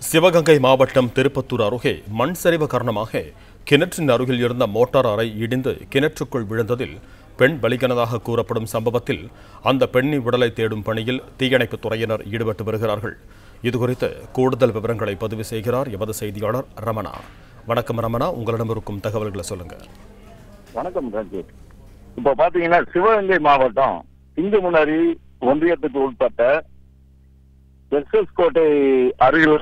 சிவகங்கை மாவட்டம் திருப்பத்தூர் அருகே மண் சரிவு காரணமாக கிணற்றின் அருகில் இருந்த மோட்டார் அறை இடிந்து கிணற்றுக்குள் விழுந்ததில் பெண் பலிகனதாக கூறப்படும் சம்பவத்தில் அந்த பெண்ணின் உடலை தேடும் பணியில் தீயணைப்புத் துறையினர் ஈடுபட்டு வருகிறார்கள் இதுகுறித்து கூடுதல் விவரங்களை பதிவு செய்கிறார் எமது செய்தியாளர் ரமணா வணக்கம் ரமணா உங்களிடம் இருக்கும் தகவல்களை சொல்லுங்க வணக்கம் ரஞ்சித் இப்ப பாத்தீங்கன்னா சிவகங்கை மாவட்டம் இந்துமுனரி ஒன்றியத்துக்கு உட்பட்ட எஸ்எஸ் கோட்டை அருகில்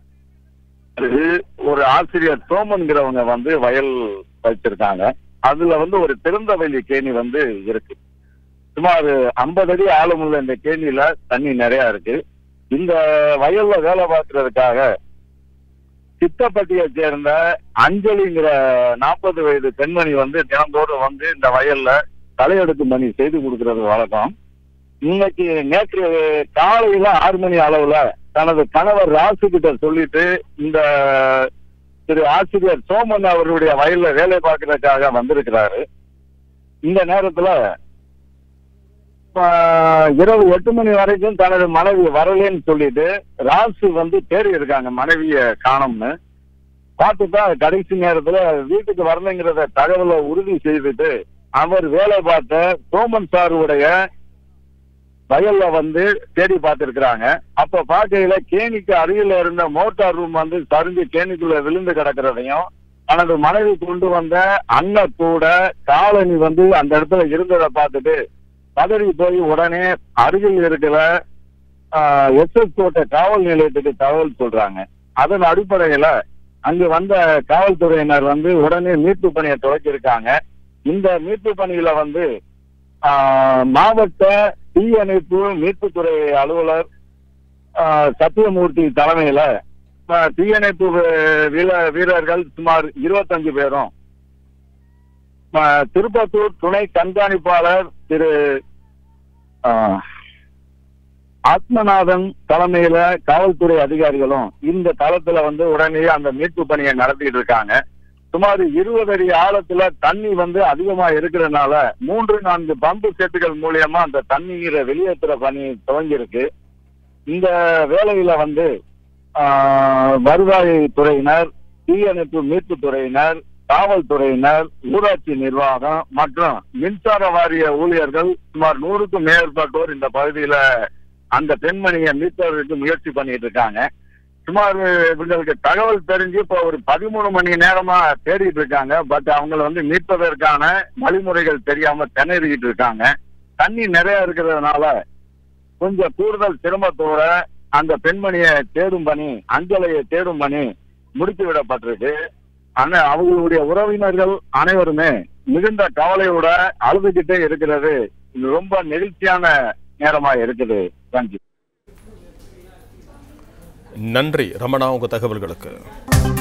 ஒரு ஆசிரியர் சோமன்கிறவங்க வந்து வயல் வச்சிருக்காங்க அதுல வந்து ஒரு திறந்த வெளி கேணி வந்து இருக்கு சுமார் ஐம்பது அடி ஆழமுள்ள இந்த கேணியில தண்ணி நிறைய இருக்கு இந்த வயல்ல வேலை பார்க்கறதுக்காக சித்தப்பட்டியை சேர்ந்த அஞ்சலிங்கிற நாற்பது வயது பெண்மணி வந்து தினந்தோறும் வந்து இந்த வயல்ல தலையெடுக்கும் பணி செய்து கொடுக்கறது வழக்கம் இன்னைக்கு நேற்று காலையில ஆறு மணி அளவுல தனது கணவர் ராசு கிட்ட சொல்லிட்டு இந்த திரு ஆசிரியர் சோமன் அவருடைய வயல்ல வேலை பார்க்கறதுக்காக வந்திருக்கிறாரு இந்த நேரத்துல ஆஹ், இரவு எட்டு மணி வரைக்கும் தனது மனைவி வரலேன்னு சொல்லிட்டு ராசு வந்து தேடி இருக்காங்க மனைவிய காணோம்னு பார்த்துட்டா கடைசி நேரத்துல வீட்டுக்கு வரலைங்கிறத தகவலை உறுதி செய்துட்டு அவர் வேலை பார்த்த சோமன் சாருடைய வயல்ல வந்து தேடி பார்த்திருக்கிறாங்க அப்ப பார்க்கையில கேணிக்கு அருகில இருந்த மோட்டார் ரூம் வந்து சரிஞ்சு கேணிக்குள்ள விழுந்து கிடக்கிறதையும் தனது மனைவி கொண்டு வந்த அன்ன கூட காலனி வந்து அந்த இடத்துல இருந்ததை பார்த்துட்டு பதறி போய் உடனே அருகில் இருக்கிற எஸ் எஸ் கோட்டை காவல் நிலையத்துக்கு தகவல் சொல்றாங்க அதன் அடிப்படையில அங்கு வந்த காவல்துறையினர் வந்து உடனே மீட்பு பணியை துவக்கியிருக்காங்க இந்த மீட்பு பணியில வந்து ஆஹ், மாவட்ட தீயணைப்பு மீட்புத்துறை அலுவலர் ஆஹ், சத்தியமூர்த்தி தலைமையில ஆஹ், தீயணைப்பு வீ- வீர- வீரர்கள் சுமார் இருபத்தஞ்சு பேரும் ஆஹ், திருப்பத்தூர் துணை கண்காணிப்பாளர் திரு ஆஹ், ஆத்மநாதன் தலைமையில காவல்துறை அதிகாரிகளும் இந்த தளத்துல வந்து உடனே அந்த மீட்பு பணியை நடத்திட்டு இருக்காங்க சுமார் இருபது அடி ஆழத்துல தண்ணி வந்து அதிகமா இருக்கிறதுனால மூன்று நான்கு பம்பு செட்டுகள் மூலியமா அந்த தண்ணீரை வெளியேற்றுற பணி துவங்கியிருக்கு இந்த வேலையில வந்து ஆஹ், வருவாய் துறையினர் தீயணைப்பு மீட்பு துறையினர் காவல்துறையினர் ஊராட்சி நிர்வாகம் மற்றும் மின்சார வாரிய ஊழியர்கள் சுமார் நூறுக்கும் மேற்பட்டோர் இந்த பகுதியில அந்த பெண்மணியை மீட்பதற்கு முயற்சி பண்ணிட்டு இருக்காங்க சுமார் இவங்களுக்கு தகவல் தெரிஞ்சு இப்போ ஒரு பதிமூணு மணி நேரமா தேடிட்டு இருக்காங்க பட் அவங்கள வந்து மீட்பதற்கான வழிமுறைகள் தெரியாம திணறிக்கிட்டு இருக்காங்க தண்ணி நிறைய இருக்கிறதுனால கொஞ்சம் கூடுதல் சிரமத்தோட அந்த பெண்மணியை தேடும் பணி அஞ்சலையை தேடும் பணி முடித்து விடப்பட்டிருக்கு ஆனா அவங்களுடைய உறவினர்கள் அனைவருமே மிகுந்த கவலையோட அழுதுகிட்டே இருக்கிறது இது ரொம்ப நெகிழ்ச்சியான நேரமா இருக்குது ரஞ்சித் நன்றி ரமணா உங்க தகவல்களுக்கு